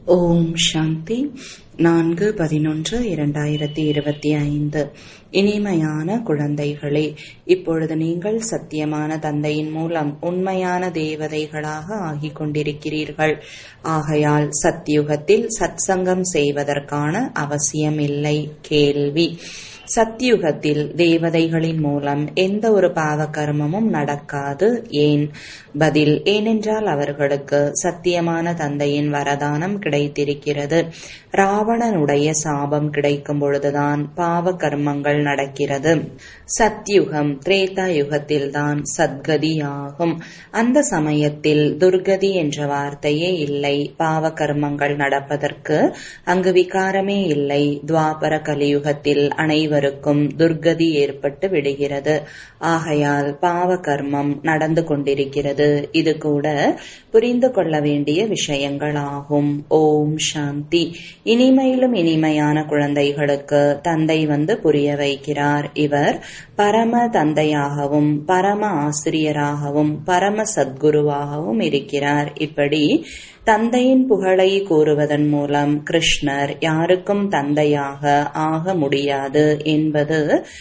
ஓம் சாந்தி நான்கு பதினொன்று இரண்டாயிரத்தி இருபத்தி ஐந்து இனிமையான குழந்தைகளே இப்பொழுது நீங்கள் சத்தியமான தந்தையின் மூலம் உண்மையான தேவதைகளாக ஆகிக் கொண்டிருக்கிறீர்கள் ஆகையால் சத்யுகத்தில் சத்சங்கம் செய்வதற்கான அவசியமில்லை கேள்வி சத்யுகத்தில் தேவதைகளின் மூலம் எந்த ஒரு பாவ கர்மமும் நடக்காது ஏன் பதில் ஏனென்றால் அவர்களுக்கு சத்தியமான தந்தையின் வரதானம் கிடைத்திருக்கிறது ராவணனுடைய சாபம் கிடைக்கும் பொழுதுதான் பாவ கர்மங்கள் நடக்கிறது சத்யுகம் திரேதா யுகத்தில்தான் சத்கதியாகும் அந்த சமயத்தில் துர்கதி என்ற வார்த்தையே இல்லை பாவ கர்மங்கள் நடப்பதற்கு அங்கு விகாரமே இல்லை துவாபர கலியுகத்தில் அனைவருக்கும் துர்கதி ஏற்பட்டு விடுகிறது ஆகையால் பாவ கர்மம் நடந்து கொண்டிருக்கிறது இது கூட புரிந்து கொள்ள வேண்டிய விஷயங்களாகும் ஓம் சாந்தி இனிமையிலும் இனிமையான குழந்தைகளுக்கு தந்தை வந்து புரிய வைக்கிறார் இவர் பரம தந்தையாகவும் பரம ஆசிரியராகவும் பரம சத்குருவாகவும் இருக்கிறார் இப்படி தந்தையின் புகழை கூறுவதன் மூலம் கிருஷ்ணர் யாருக்கும் தந்தையாக ஆக முடியாது என்பது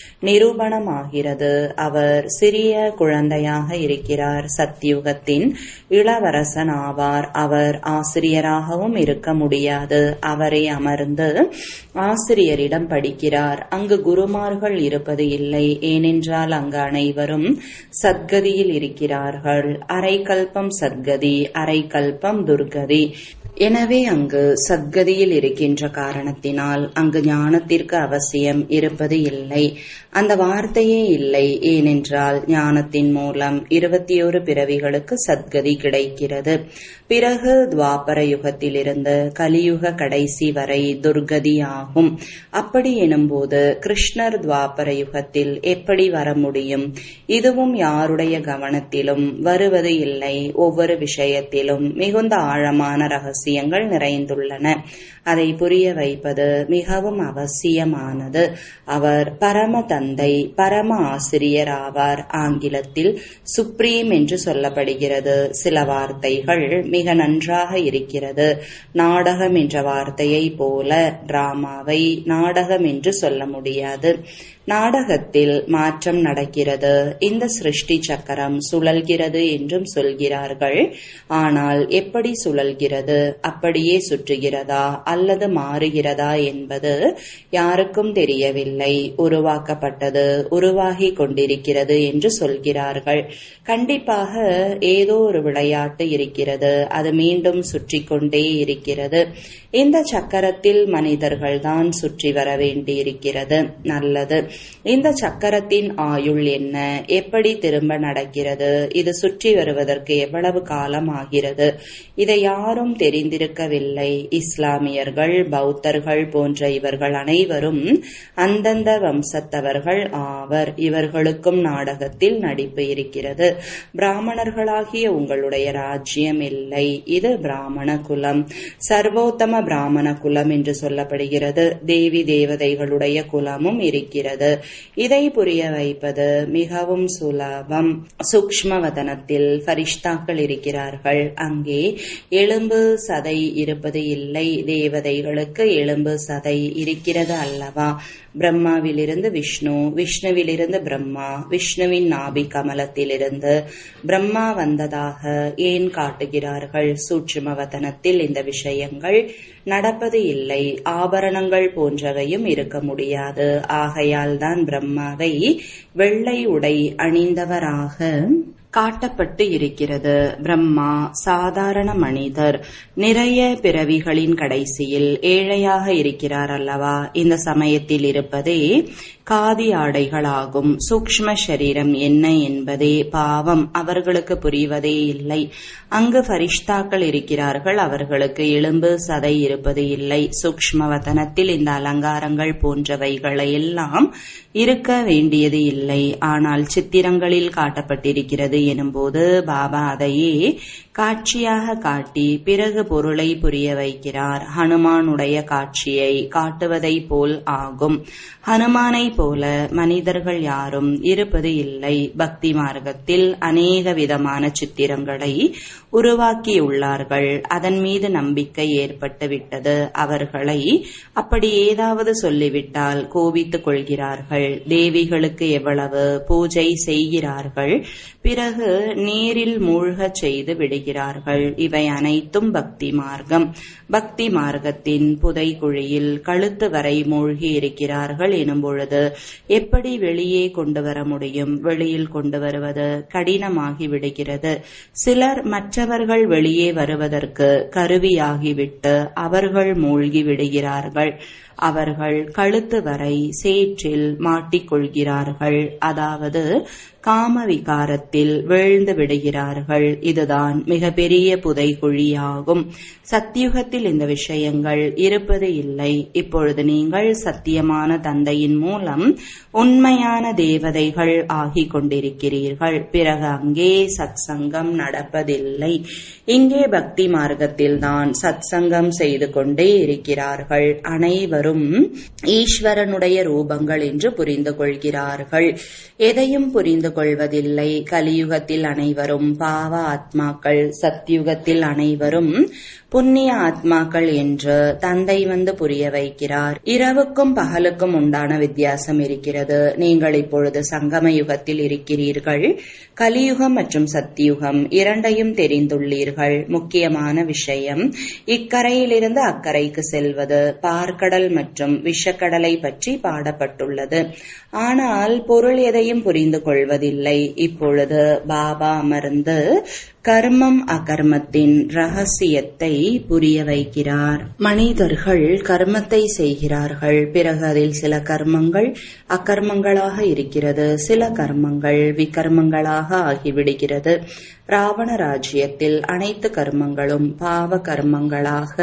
நிரூபணமாகிறது அவர் சிறிய குழந்தையாக இருக்கிறார் சத்யுகத்தின் இளவரசன் ஆவார் அவர் ஆசிரியராகவும் இருக்க முடியாது அவரை அமர்ந்து ஆசிரியரிடம் படிக்கிறார் அங்கு குருமார்கள் இருப்பது இல்லை ஏனென்றால் அங்கு அனைவரும் சத்கதியில் இருக்கிறார்கள் அரை கல்பம் சத்கதி அரை கல்பம் துர்கதி எனவே அங்கு சத்கதியில் இருக்கின்ற காரணத்தினால் அங்கு ஞானத்திற்கு அவசியம் இருப்பது இல்லை அந்த வார்த்தையே இல்லை ஏனென்றால் ஞானத்தின் மூலம் இருபத்தி ஒரு பிறவிகளுக்கு சத்கதி கிடைக்கிறது பிறகு துவாபர யுகத்திலிருந்து கலியுக கடைசி வரை துர்கதி ஆகும் அப்படி எனும்போது கிருஷ்ணர் துவாபர யுகத்தில் எப்படி வர முடியும் இதுவும் யாருடைய கவனத்திலும் வருவது இல்லை ஒவ்வொரு விஷயத்திலும் மிகுந்த ஆழமான ரகசியங்கள் நிறைந்துள்ளன அதை புரிய வைப்பது மிகவும் அவசியமானது அவர் பரம தந்தை பரம ஆசிரியர் ஆவார் ஆங்கிலத்தில் சுப்ரீம் என்று சொல்லப்படுகிறது சில வார்த்தைகள் மிக நன்றாக இருக்கிறது நாடகம் என்ற வார்த்தையை போல டிராமாவை நாடகம் என்று சொல்ல முடியாது நாடகத்தில் மாற்றம் நடக்கிறது இந்த சிருஷ்டி சக்கரம் சுழல்கிறது என்றும் சொல்கிறார்கள் ஆனால் எப்படி சுழல்கிறது அப்படியே சுற்றுகிறதா அல்லது மாறுகிறதா என்பது யாருக்கும் தெரியவில்லை உருவாக்கப்பட்டது உருவாகி கொண்டிருக்கிறது என்று சொல்கிறார்கள் கண்டிப்பாக ஏதோ ஒரு விளையாட்டு இருக்கிறது அது மீண்டும் சுற்றி கொண்டே இருக்கிறது இந்த சக்கரத்தில் மனிதர்கள் தான் சுற்றி வர வேண்டியிருக்கிறது நல்லது இந்த சக்கரத்தின் ஆயுள் என்ன எப்படி திரும்ப நடக்கிறது இது சுற்றி வருவதற்கு எவ்வளவு காலம் ஆகிறது இதை யாரும் தெரிந்திருக்கவில்லை இஸ்லாமியர்கள் பௌத்தர்கள் போன்ற இவர்கள் அனைவரும் அந்தந்த வம்சத்தவர்கள் ஆவர் இவர்களுக்கும் நாடகத்தில் நடிப்பு இருக்கிறது பிராமணர்களாகிய உங்களுடைய ராஜ்யம் இல்லை இது பிராமண குலம் சர்வோத்தம பிராமண குலம் என்று சொல்லப்படுகிறது தேவி தேவதைகளுடைய குலமும் இருக்கிறது இதை புரிய வைப்பது மிகவும் சுலபம் சூக்ம வதனத்தில் ஃபரிஷ்தாக்கள் இருக்கிறார்கள் அங்கே எலும்பு சதை இருப்பது இல்லை தேவதைகளுக்கு எலும்பு சதை இருக்கிறது அல்லவா பிரம்மாவிலிருந்து விஷ்ணு விஷ்ணுவிலிருந்து பிரம்மா விஷ்ணுவின் நாபி கமலத்திலிருந்து பிரம்மா வந்ததாக ஏன் காட்டுகிறார்கள் சூட்சும வதனத்தில் இந்த விஷயங்கள் நடப்பது இல்லை ஆபரணங்கள் போன்றவையும் இருக்க முடியாது ஆகையால் தான் பிரம்மாவை வெள்ளை உடை அணிந்தவராக காட்டப்பட்டு இருக்கிறது பிரம்மா சாதாரண மனிதர் நிறைய பிறவிகளின் கடைசியில் ஏழையாக இருக்கிறார் அல்லவா இந்த சமயத்தில் இருப்பதே காதி ஆடைகளாகும் சூக்ஷ்ம சரீரம் என்ன என்பதே பாவம் அவர்களுக்கு புரிவதே இல்லை அங்கு ஃபரிஷ்தாக்கள் இருக்கிறார்கள் அவர்களுக்கு எலும்பு சதை இருப்பது இல்லை சூக்ஷ்ம வதனத்தில் இந்த அலங்காரங்கள் போன்றவைகளை எல்லாம் இருக்க வேண்டியது இல்லை ஆனால் சித்திரங்களில் காட்டப்பட்டிருக்கிறது எனும்போது பாபா அதையே காட்சியாக காட்டி பிறகு பொருளை புரிய வைக்கிறார் ஹனுமானுடைய காட்சியை காட்டுவதை போல் ஆகும் ஹனுமானை போல மனிதர்கள் யாரும் இருப்பது இல்லை பக்தி மார்க்கத்தில் அநேக விதமான சித்திரங்களை உருவாக்கியுள்ளார்கள் அதன் மீது நம்பிக்கை ஏற்பட்டு விட்டது அவர்களை அப்படி ஏதாவது சொல்லிவிட்டால் கோபித்துக் கொள்கிறார்கள் தேவிகளுக்கு எவ்வளவு பூஜை செய்கிறார்கள் பிறகு நீரில் மூழ்கச் செய்து விடுகிறார்கள் இவை அனைத்தும் பக்தி மார்க்கம் பக்தி மார்க்கத்தின் புதைக்குழியில் கழுத்து வரை மூழ்கி இருக்கிறார்கள் எனும் பொழுது எப்படி வெளியே கொண்டு வர முடியும் வெளியில் கொண்டு வருவது கடினமாகி விடுகிறது சிலர் மற்றவர்கள் வெளியே வருவதற்கு கருவியாகிவிட்டு அவர்கள் மூழ்கி விடுகிறார்கள் அவர்கள் கழுத்து வரை சேற்றில் மாட்டிக்கொள்கிறார்கள் அதாவது காம விகாரத்தில் வீழ்ந்து விடுகிறார்கள் இதுதான் மிகப்பெரிய புதைகுழியாகும் சத்தியுகத்தில் இந்த விஷயங்கள் இருப்பது இல்லை இப்பொழுது நீங்கள் சத்தியமான தந்தையின் மூலம் உண்மையான தேவதைகள் ஆகிக் கொண்டிருக்கிறீர்கள் பிறகு அங்கே சத் சங்கம் நடப்பதில்லை இங்கே பக்தி மார்க்கத்தில் தான் சத் சங்கம் செய்து கொண்டே இருக்கிறார்கள் அனைவரும் ஈஸ்வரனுடைய ரூபங்கள் என்று புரிந்து கொள்கிறார்கள் எதையும் புரிந்து கொள்வதில்லை கலியுகத்தில் அனைவரும் பாவ ஆத்மாக்கள் சத்யுகத்தில் அனைவரும் புண்ணிய ஆத்மாக்கள் என்று தந்தை வந்து புரிய வைக்கிறார் இரவுக்கும் பகலுக்கும் உண்டான வித்தியாசம் இருக்கிறது நீங்கள் இப்பொழுது சங்கம யுகத்தில் இருக்கிறீர்கள் கலியுகம் மற்றும் சத்தியுகம் இரண்டையும் தெரிந்துள்ளீர்கள் முக்கியமான விஷயம் இக்கரையிலிருந்து அக்கறைக்கு செல்வது பார்க்கடல் மற்றும் விஷக்கடலை பற்றி பாடப்பட்டுள்ளது ஆனால் பொருள் எதையும் புரிந்து கொள்வதில்லை இப்பொழுது பாபா அமர்ந்து கர்மம் அகர்மத்தின் ரகசியத்தை புரிய வைக்கிறார் மனிதர்கள் கர்மத்தை செய்கிறார்கள் பிறகு அதில் சில கர்மங்கள் அக்கர்மங்களாக இருக்கிறது சில கர்மங்கள் விகர்மங்களாக ஆகிவிடுகிறது ராவண ராஜ்யத்தில் அனைத்து கர்மங்களும் பாவ கர்மங்களாக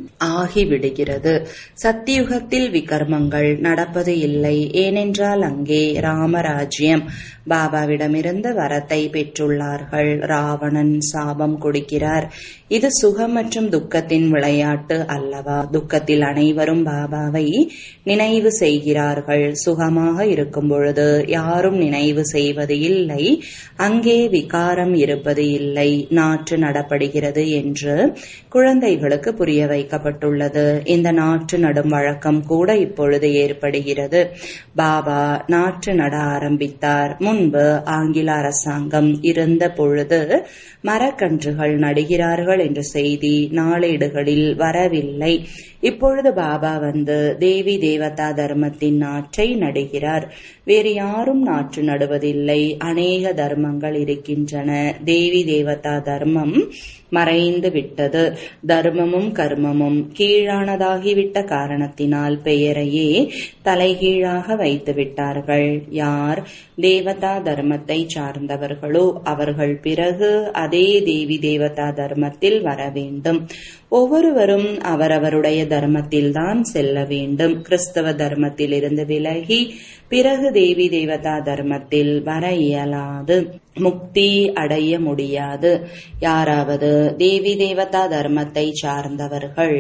ஆகிவிடுகிறது சத்தியுகத்தில் விகர்மங்கள் நடப்பது இல்லை ஏனென்றால் அங்கே ராமராஜ்யம் பாபாவிடமிருந்து வரத்தை பெற்றுள்ளார்கள் ராவணன் சாபம் கொடுக்கிறார் இது சுகம் மற்றும் துக்கத்தின் விளையாட்டு அல்லவா துக்கத்தில் அனைவரும் பாபாவை நினைவு செய்கிறார்கள் சுகமாக இருக்கும் பொழுது யாரும் நினைவு செய்வது இல்லை அங்கே விகாரம் இருப்பது இல்லை நாற்று நடப்படுகிறது என்று குழந்தைகளுக்கு புரிய வைக்கப்பட்டுள்ளது இந்த நாற்று நடும் வழக்கம் கூட இப்பொழுது ஏற்படுகிறது பாபா நாற்று நட ஆரம்பித்தார் முன்பு ஆங்கில அரசாங்கம் இருந்த பொழுது மரக்கன்றுகள் நடுகிறார்கள் என்ற செய்தி நாளேடுகளில் வரவில்லை இப்பொழுது பாபா வந்து தேவி தேவதா தர்மத்தின் நாற்றை நடுகிறார் வேறு யாரும் நாற்று நடுவதில்லை அநேக தர்மங்கள் இருக்கின்றன தேவி தேவதா தர்மம் மறைந்து விட்டது தர்மமும் கர்மமும் கீழானதாகிவிட்ட காரணத்தினால் பெயரையே தலைகீழாக வைத்து விட்டார்கள் யார் தேவதா தர்மத்தை சார்ந்தவர்களோ அவர்கள் பிறகு அதே தேவி தேவதா தர்மத்தில் வர வேண்டும் ஒவ்வொருவரும் அவரவருடைய தர்மத்தில்தான் செல்ல வேண்டும் கிறிஸ்தவ தர்மத்தில் இருந்து விலகி பிறகு தேவி தேவதா தர்மத்தில் வர இயலாது முக்தி அடைய முடியாது யாராவது தேவி தேவதா தர்மத்தை சார்ந்தவர்கள்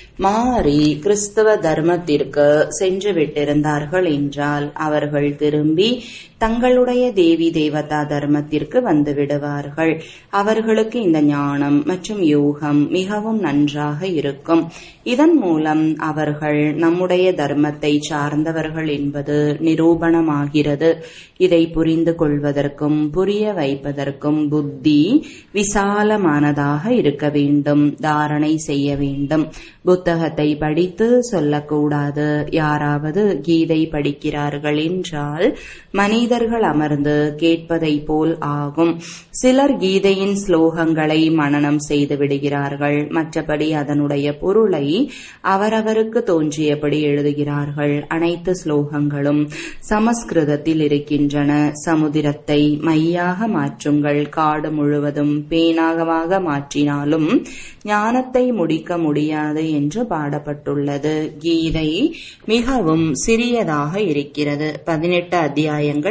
மாறி கிறிஸ்தவ தர்மத்திற்கு சென்று விட்டிருந்தார்கள் என்றால் அவர்கள் திரும்பி தங்களுடைய தேவி தேவதா தர்மத்திற்கு வந்து விடுவார்கள் அவர்களுக்கு இந்த ஞானம் மற்றும் யோகம் மிகவும் நன்றாக இருக்கும் இதன் மூலம் அவர்கள் நம்முடைய தர்மத்தை சார்ந்தவர்கள் என்பது நிரூபணமாகிறது இதை புரிந்து கொள்வதற்கும் புரிய வைப்பதற்கும் புத்தி விசாலமானதாக இருக்க வேண்டும் தாரணை செய்ய வேண்டும் புத்தகத்தை படித்து சொல்லக்கூடாது யாராவது கீதை படிக்கிறார்கள் என்றால் மனிதர்கள் அமர்ந்து கேட்பதை போல் ஆகும் சிலர் கீதையின் ஸ்லோகங்களை மனனம் செய்து விடுகிறார்கள் மற்றபடி அதனுடைய பொருளை அவரவருக்கு தோன்றியபடி எழுதுகிறார்கள் அனைத்து ஸ்லோகங்களும் சமஸ்கிருதத்தில் இருக்கின்றன சமுதிரத்தை மையாக மாற்றுங்கள் காடு முழுவதும் பேனாகமாக மாற்றினாலும் ஞானத்தை முடிக்க முடியாது என்று பாடப்பட்டுள்ளது கீதை மிகவும் சிறியதாக இருக்கிறது பதினெட்டு அத்தியாயங்கள்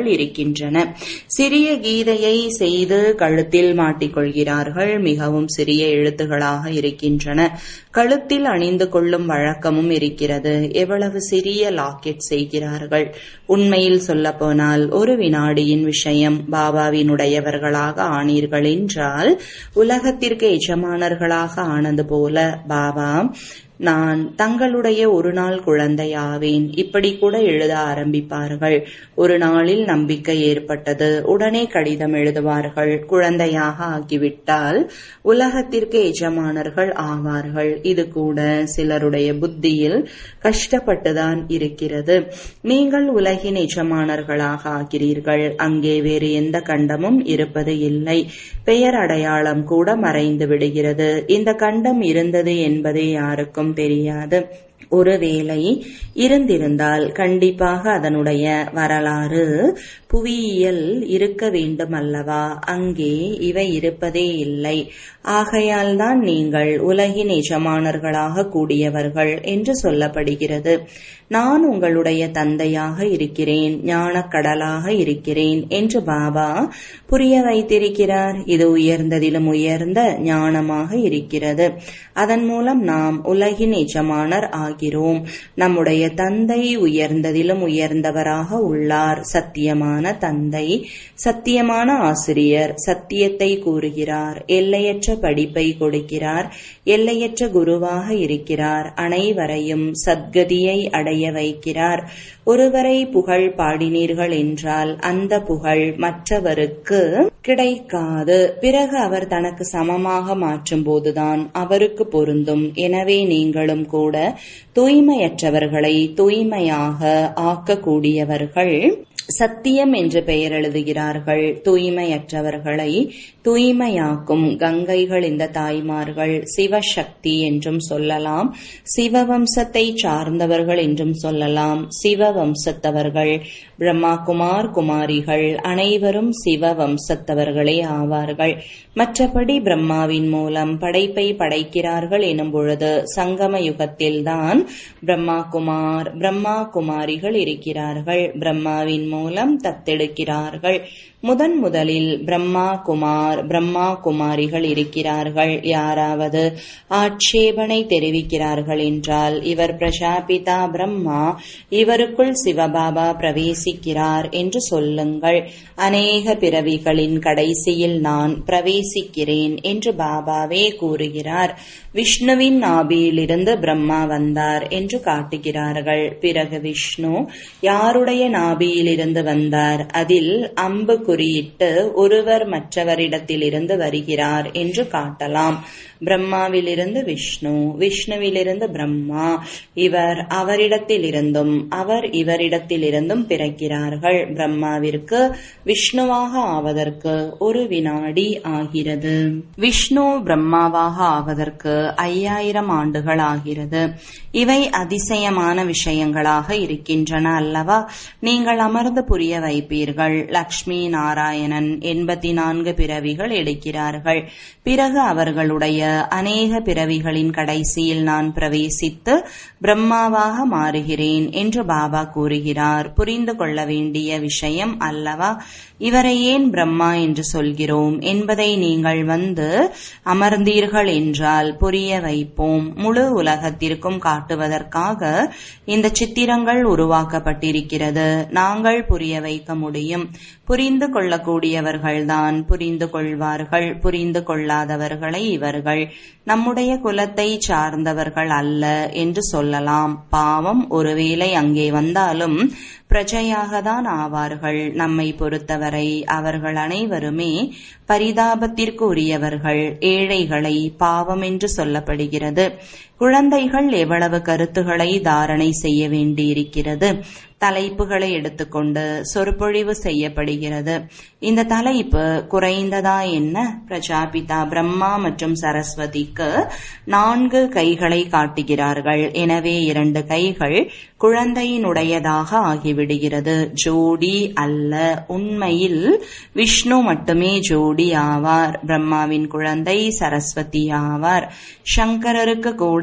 கண்டங்கள் இருக்கின்றன சிறிய கீதையை செய்து கழுத்தில் மாட்டிக்கொள்கிறார்கள் மிகவும் சிறிய எழுத்துகளாக இருக்கின்றன கழுத்தில் அணிந்து கொள்ளும் வழக்கமும் இருக்கிறது எவ்வளவு சிறிய லாக்கெட் செய்கிறார்கள் உண்மையில் சொல்லப்போனால் ஒரு வினாடியின் விஷயம் பாபாவினுடையவர்களாக ஆனீர்கள் என்றால் உலகத்திற்கு எஜமானர்களாக ஆனது போல பாபா நான் தங்களுடைய ஒரு நாள் குழந்தையாவேன் இப்படி கூட எழுத ஆரம்பிப்பார்கள் ஒரு நாளில் நம்பிக்கை ஏற்பட்டது உடனே கடிதம் எழுதுவார்கள் குழந்தையாக ஆகிவிட்டால் உலகத்திற்கு எஜமானர்கள் ஆவார்கள் இது கூட சிலருடைய புத்தியில் கஷ்டப்பட்டுதான் இருக்கிறது நீங்கள் உலகின் எஜமானர்களாக ஆகிறீர்கள் அங்கே வேறு எந்த கண்டமும் இருப்பது இல்லை பெயர் அடையாளம் கூட மறைந்து விடுகிறது இந்த கண்டம் இருந்தது என்பதே யாருக்கும் தெரியாது ஒருவேளை இருந்திருந்தால் கண்டிப்பாக அதனுடைய வரலாறு புவியியல் இருக்க வேண்டும் அல்லவா அங்கே இவை இருப்பதே இல்லை ஆகையால் தான் நீங்கள் உலகின் எஜமானர்களாக கூடியவர்கள் என்று சொல்லப்படுகிறது நான் உங்களுடைய தந்தையாக இருக்கிறேன் ஞானக்கடலாக இருக்கிறேன் என்று பாபா புரிய வைத்திருக்கிறார் இது உயர்ந்ததிலும் உயர்ந்த ஞானமாக இருக்கிறது அதன் மூலம் நாம் உலகின் எஜமானர் ஆகிறோம் நம்முடைய தந்தை உயர்ந்ததிலும் உயர்ந்தவராக உள்ளார் சத்தியமான தந்தை சத்தியமான ஆசிரியர் சத்தியத்தை கூறுகிறார் எல்லையற்ற படிப்பை கொடுக்கிறார் எல்லையற்ற குருவாக இருக்கிறார் அனைவரையும் சத்கதியை அடைய வைக்கிறார் ஒருவரை புகழ் பாடினீர்கள் என்றால் அந்த புகழ் மற்றவருக்கு கிடைக்காது பிறகு அவர் தனக்கு சமமாக மாற்றும் போதுதான் அவருக்கு பொருந்தும் எனவே நீங்களும் கூட தூய்மையற்றவர்களை தூய்மையாக ஆக்கக்கூடியவர்கள் சத்தியம் என்று பெயர் எழுதுகிறார்கள் தூய்மையற்றவர்களை தூய்மையாக்கும் கங்கைகள் இந்த தாய்மார்கள் சிவசக்தி என்றும் சொல்லலாம் சிவவம்சத்தை சார்ந்தவர்கள் என்றும் சொல்லலாம் சிவவம்சத்தவர்கள் பிரம்மா குமார் குமாரிகள் அனைவரும் சிவவம்சத்தவர்களே ஆவார்கள் மற்றபடி பிரம்மாவின் மூலம் படைப்பை படைக்கிறார்கள் எனும் பொழுது சங்கம யுகத்தில்தான் பிரம்மா குமார் பிரம்மா குமாரிகள் இருக்கிறார்கள் பிரம்மாவின் மூலம் தத்தெடுக்கிறார்கள் முதன் முதலில் பிரம்மா குமார் பிரம்மா குமாரிகள் இருக்கிறார்கள் யாராவது ஆட்சேபனை தெரிவிக்கிறார்கள் என்றால் இவர் பிரஜாபிதா பிரம்மா இவருக்குள் சிவபாபா பிரவேசிக்கிறார் என்று சொல்லுங்கள் அநேக பிறவிகளின் கடைசியில் நான் பிரவேசிக்கிறேன் என்று பாபாவே கூறுகிறார் விஷ்ணுவின் நாபியிலிருந்து பிரம்மா வந்தார் என்று காட்டுகிறார்கள் பிறகு விஷ்ணு யாருடைய நாபியிலிருந்து வந்தார் அதில் அம்பு குறியிட்டு ஒருவர் மற்றவரிடத்திலிருந்து வருகிறார் என்று காட்டலாம் பிரம்மாவிலிருந்து விஷ்ணு விஷ்ணுவிலிருந்து பிரம்மா இவர் அவரிடத்திலிருந்தும் அவர் இவரிடத்திலிருந்தும் பிறக்கிறார்கள் பிரம்மாவிற்கு விஷ்ணுவாக ஆவதற்கு ஒரு வினாடி ஆகிறது விஷ்ணு பிரம்மாவாக ஆவதற்கு ஐயாயிரம் ஆண்டுகள் ஆகிறது இவை அதிசயமான விஷயங்களாக இருக்கின்றன அல்லவா நீங்கள் அமர்ந்து புரிய வைப்பீர்கள் லக்ஷ்மி நாராயணன் எண்பத்தி நான்கு பிறவிகள் எடுக்கிறார்கள் பிறகு அவர்களுடைய அநேக பிறவிகளின் கடைசியில் நான் பிரவேசித்து பிரம்மாவாக மாறுகிறேன் என்று பாபா கூறுகிறார் புரிந்து கொள்ள வேண்டிய விஷயம் அல்லவா இவரை ஏன் பிரம்மா என்று சொல்கிறோம் என்பதை நீங்கள் வந்து அமர்ந்தீர்கள் என்றால் புரிய வைப்போம் முழு உலகத்திற்கும் காட்டுவதற்காக இந்த சித்திரங்கள் உருவாக்கப்பட்டிருக்கிறது நாங்கள் புரிய வைக்க முடியும் புரிந்து கொள்ளக்கூடியவர்கள்தான் புரிந்து கொள்வார்கள் புரிந்து கொள்ளாதவர்களை இவர்கள் நம்முடைய குலத்தை சார்ந்தவர்கள் அல்ல என்று சொல்லலாம் பாவம் ஒருவேளை அங்கே வந்தாலும் பிரஜையாக தான் ஆவார்கள் நம்மை பொறுத்தவரை அவர்கள் அனைவருமே பரிதாபத்திற்கு உரியவர்கள் ஏழைகளை பாவம் என்று சொல்லப்படுகிறது குழந்தைகள் எவ்வளவு கருத்துக்களை தாரணை செய்ய வேண்டியிருக்கிறது தலைப்புகளை எடுத்துக்கொண்டு சொற்பொழிவு செய்யப்படுகிறது இந்த தலைப்பு குறைந்ததா என்ன பிரஜாபிதா பிரம்மா மற்றும் சரஸ்வதிக்கு நான்கு கைகளை காட்டுகிறார்கள் எனவே இரண்டு கைகள் குழந்தையினுடையதாக ஆகிவிடுகிறது ஜோடி அல்ல உண்மையில் விஷ்ணு மட்டுமே ஜோடி ஆவார் பிரம்மாவின் குழந்தை சரஸ்வதி ஆவார் சங்கரருக்கு கூட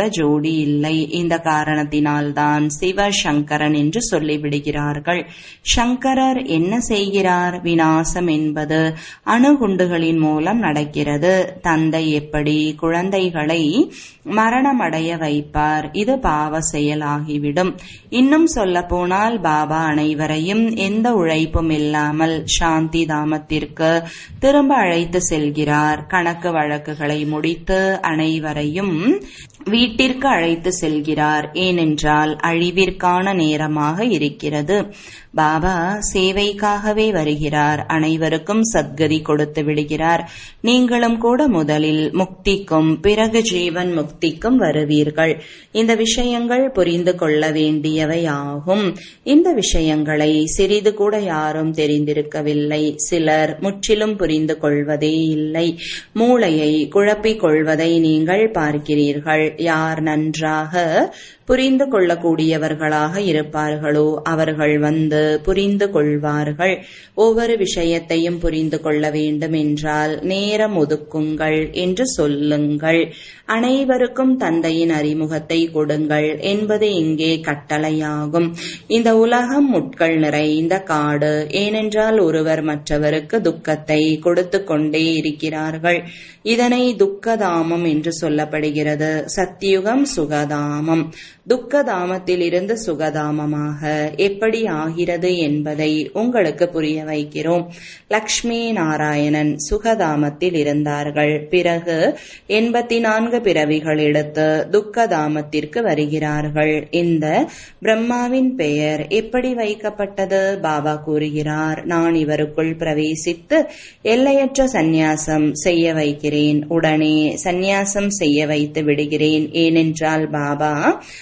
கூட ஜோடி இல்லை இந்த காரணத்தினால்தான் சிவ சங்கரன் என்று சொல்லிவிடுகிறார்கள் சங்கரர் என்ன செய்கிறார் விநாசம் என்பது அணுகுண்டுகளின் மூலம் நடக்கிறது தந்தை எப்படி குழந்தைகளை மரணமடைய வைப்பார் இது பாவ செயலாகிவிடும் இன்னும் சொல்ல போனால் பாபா அனைவரையும் எந்த உழைப்பும் இல்லாமல் சாந்தி தாமத்திற்கு திரும்ப அழைத்து செல்கிறார் கணக்கு வழக்குகளை முடித்து அனைவரையும் வீட்டிற்கு அழைத்து செல்கிறார் ஏனென்றால் அழிவிற்கான நேரமாக இருக்கிறது பாபா சேவைக்காகவே வருகிறார் அனைவருக்கும் சத்கதி கொடுத்து விடுகிறார் நீங்களும் கூட முதலில் முக்திக்கும் பிறகு ஜீவன் முக்திக்கும் வருவீர்கள் இந்த விஷயங்கள் புரிந்து கொள்ள வேண்டியவை ஆகும் இந்த விஷயங்களை சிறிது கூட யாரும் தெரிந்திருக்கவில்லை சிலர் முற்றிலும் புரிந்து கொள்வதே இல்லை மூளையை குழப்பிக் கொள்வதை நீங்கள் பார்க்கிறீர்கள் யார் நன்றாக புரிந்து கொள்ளக்கூடியவர்களாக இருப்பார்களோ அவர்கள் வந்து புரிந்து கொள்வார்கள் ஒவ்வொரு விஷயத்தையும் புரிந்து கொள்ள வேண்டும் என்றால் நேரம் ஒதுக்குங்கள் என்று சொல்லுங்கள் அனைவருக்கும் தந்தையின் அறிமுகத்தை கொடுங்கள் என்பது இங்கே கட்டளையாகும் இந்த உலகம் முட்கள் நிறைந்த காடு ஏனென்றால் ஒருவர் மற்றவருக்கு துக்கத்தை கொடுத்து கொண்டே இருக்கிறார்கள் இதனை துக்கதாமம் என்று சொல்லப்படுகிறது சத்தியுகம் சுகதாமம் துக்கதாமத்தில் இருந்து சுகதாமமாக எப்படி ஆகிறது என்பதை உங்களுக்கு புரிய வைக்கிறோம் லக்ஷ்மி நாராயணன் சுகதாமத்தில் இருந்தார்கள் பிறகு எண்பத்தி நான்கு பிறவிகள் எடுத்து துக்கதாமத்திற்கு வருகிறார்கள் இந்த பிரம்மாவின் பெயர் எப்படி வைக்கப்பட்டது பாபா கூறுகிறார் நான் இவருக்குள் பிரவேசித்து எல்லையற்ற சந்நியாசம் செய்ய வைக்கிறேன் உடனே சந்நியாசம் செய்ய வைத்து விடுகிறேன் ஏனென்றால் பாபா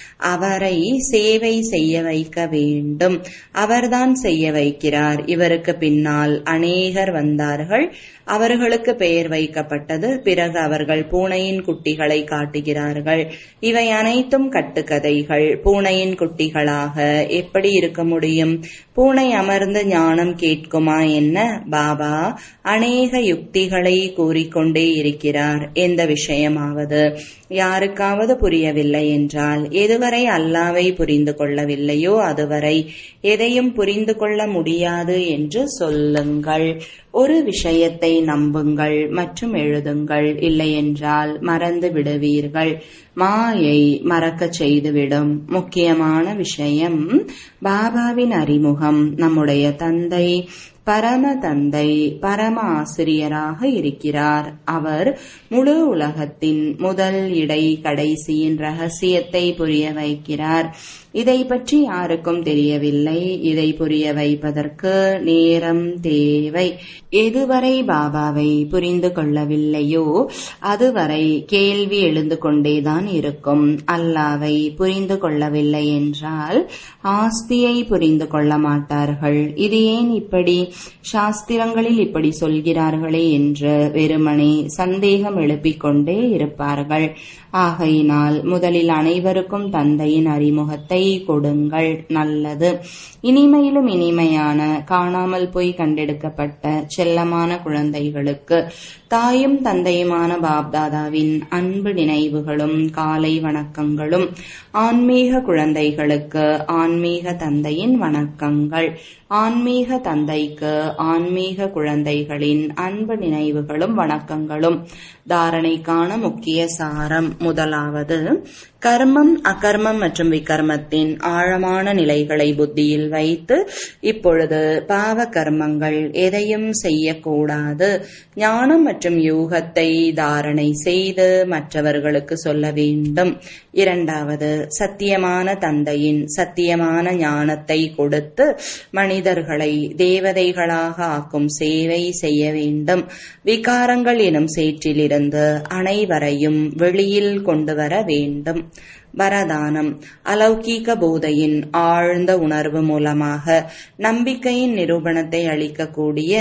அவரை சேவை செய்ய வைக்க வேண்டும் அவர்தான் செய்ய வைக்கிறார் இவருக்கு பின்னால் அநேகர் வந்தார்கள் அவர்களுக்கு பெயர் வைக்கப்பட்டது பிறகு அவர்கள் பூனையின் குட்டிகளை காட்டுகிறார்கள் இவை அனைத்தும் கட்டுக்கதைகள் பூனையின் குட்டிகளாக எப்படி இருக்க முடியும் பூனை அமர்ந்து ஞானம் கேட்குமா என்ன பாபா அநேக யுக்திகளை கூறிக்கொண்டே இருக்கிறார் எந்த விஷயமாவது யாருக்காவது புரியவில்லை என்றால் எதுவரை அல்லாவை புரிந்து கொள்ளவில்லையோ அதுவரை எதையும் புரிந்து கொள்ள முடியாது என்று சொல்லுங்கள் ஒரு விஷயத்தை நம்புங்கள் மற்றும் எழுதுங்கள் இல்லையென்றால் மறந்து விடுவீர்கள் மாயை மறக்கச் செய்துவிடும் முக்கியமான விஷயம் பாபாவின் அறிமுகம் நம்முடைய தந்தை பரம தந்தை பரம ஆசிரியராக இருக்கிறார் அவர் முழு உலகத்தின் முதல் இடை கடைசியின் ரகசியத்தை புரிய வைக்கிறார் இதை பற்றி யாருக்கும் தெரியவில்லை இதை புரிய வைப்பதற்கு நேரம் தேவை எதுவரை பாபாவை புரிந்து கொள்ளவில்லையோ அதுவரை கேள்வி எழுந்து கொண்டேதான் இருக்கும் அல்லாவை புரிந்து கொள்ளவில்லை என்றால் ஆஸ்தியை புரிந்து கொள்ள மாட்டார்கள் இது ஏன் இப்படி சாஸ்திரங்களில் இப்படி சொல்கிறார்களே என்று வெறுமனே சந்தேகம் எழுப்பிக் கொண்டே இருப்பார்கள் ஆகையினால் முதலில் அனைவருக்கும் தந்தையின் அறிமுகத்தை கொடுங்கள் நல்லது இனிமையிலும் இனிமையான காணாமல் போய் கண்டெடுக்கப்பட்ட செல்லமான குழந்தைகளுக்கு தாயும் தந்தையுமான பாப்தாதாவின் அன்பு நினைவுகளும் காலை வணக்கங்களும் ஆன்மீக குழந்தைகளுக்கு ஆன்மீக தந்தையின் வணக்கங்கள் ஆன்மீக தந்தைக்கு ஆன்மீக குழந்தைகளின் அன்பு நினைவுகளும் வணக்கங்களும் தாரணைக்கான முக்கிய சாரம் முதலாவது கர்மம் அகர்மம் மற்றும் விகர்மத்தின் ஆழமான நிலைகளை புத்தியில் வைத்து இப்பொழுது பாவ கர்மங்கள் எதையும் செய்யக்கூடாது ஞானம் மற்றும் யூகத்தை தாரணை செய்து மற்றவர்களுக்கு சொல்ல வேண்டும் இரண்டாவது சத்தியமான தந்தையின் சத்தியமான ஞானத்தை கொடுத்து மனிதர்களை தேவதைகளாக ஆக்கும் சேவை செய்ய வேண்டும் விகாரங்கள் எனும் சேற்றிலிருந்து அனைவரையும் வெளியில் கொண்டு வர வேண்டும் வரதானம் அலௌகீக போதையின் ஆழ்ந்த உணர்வு மூலமாக நம்பிக்கையின் நிரூபணத்தை அளிக்கக்கூடிய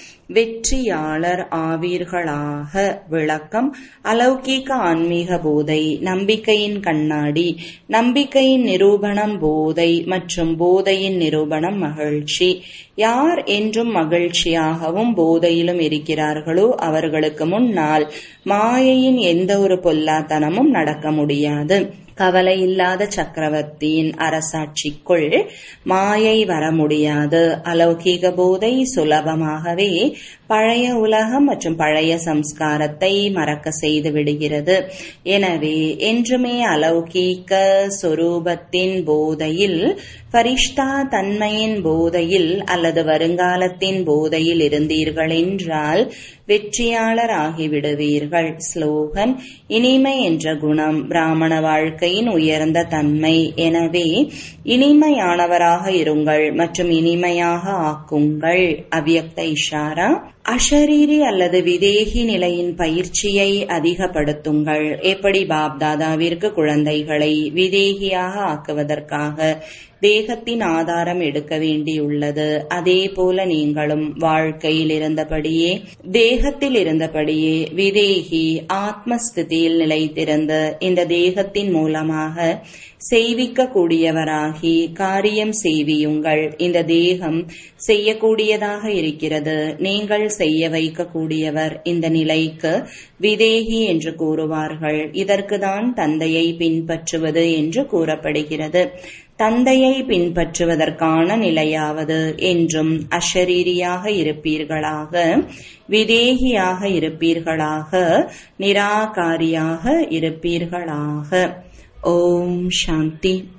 வெற்றியாளர் ஆவீர்களாக விளக்கம் அலௌகீக ஆன்மீக போதை நம்பிக்கையின் கண்ணாடி நம்பிக்கையின் நிரூபணம் போதை மற்றும் போதையின் நிரூபணம் மகிழ்ச்சி யார் என்றும் மகிழ்ச்சியாகவும் போதையிலும் இருக்கிறார்களோ அவர்களுக்கு முன்னால் மாயையின் எந்த ஒரு பொல்லாத்தனமும் நடக்க முடியாது கவலை இல்லாத சக்கரவர்த்தியின் அரசாட்சிக்குள் மாயை வர முடியாது அலௌகீக போதை சுலபமாகவே பழைய உலகம் மற்றும் பழைய சம்ஸ்காரத்தை மறக்க செய்து விடுகிறது எனவே என்றுமே அலௌகீக சொரூபத்தின் போதையில் பரிஷ்டா தன்மையின் போதையில் அல்லது வருங்காலத்தின் போதையில் இருந்தீர்கள் என்றால் வெற்றியாளர் ஆகிவிடுவீர்கள் ஸ்லோகன் இனிமை என்ற குணம் பிராமண வாழ்க்கையின் உயர்ந்த தன்மை எனவே இனிமையானவராக இருங்கள் மற்றும் இனிமையாக ஆக்குங்கள் அவ்யக்த இஷாரா அஷரீரி அல்லது விதேகி நிலையின் பயிற்சியை அதிகப்படுத்துங்கள் எப்படி பாப்தாதாவிற்கு குழந்தைகளை விதேகியாக ஆக்குவதற்காக தேகத்தின் ஆதாரம் எடுக்க வேண்டியுள்ளது அதே போல நீங்களும் வாழ்க்கையில் இருந்தபடியே தேகத்தில் இருந்தபடியே விதேகி ஆத்மஸ்திதியில் நிலைத்திருந்து இந்த தேகத்தின் மூலமாக செய்விக்க கூடியவராகி காரியம் செய்வியுங்கள் இந்த தேகம் செய்யக்கூடியதாக இருக்கிறது நீங்கள் செய்ய வைக்கக்கூடியவர் இந்த நிலைக்கு விதேகி என்று கூறுவார்கள் இதற்குதான் தந்தையை பின்பற்றுவது என்று கூறப்படுகிறது தந்தையை பின்பற்றுவதற்கான நிலையாவது என்றும் அஷரீரியாக இருப்பீர்களாக விதேகியாக இருப்பீர்களாக நிராகாரியாக இருப்பீர்களாக ஓம் சாந்தி